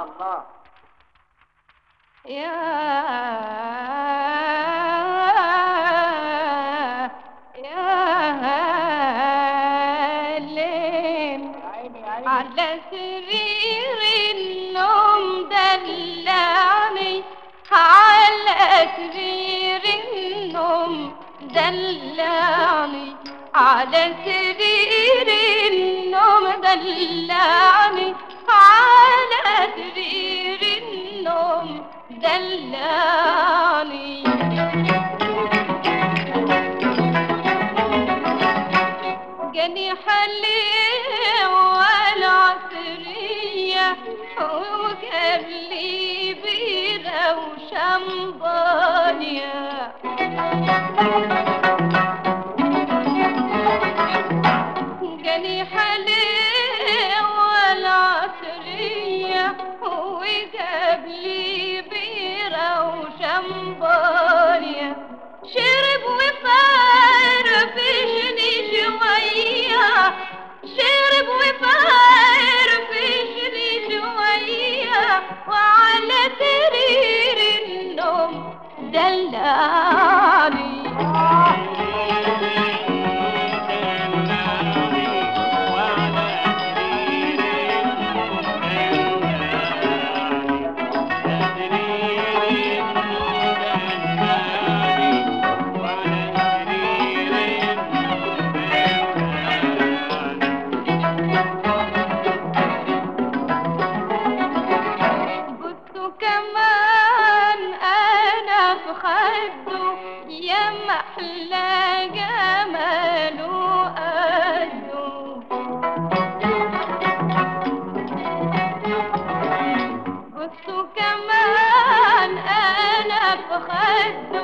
الله يا يا ليل يا عيني يا عيني على سرير النوم دلعني على سرير النوم دلعني على سرير النوم دلعني على سرير النوم دلعني جنيح الليل والعصرية وجاب لي بيرة وشمبانيا جنيح الليل والعصرية وجاب لي بيرة وشمبانيا شرب وفار فيشني شوية شرب وفار فيشني شوية وعلى سرير النوم دلعني بصوا كمان انا في خده يا محلى جماله قده بصوا كمان انا في خده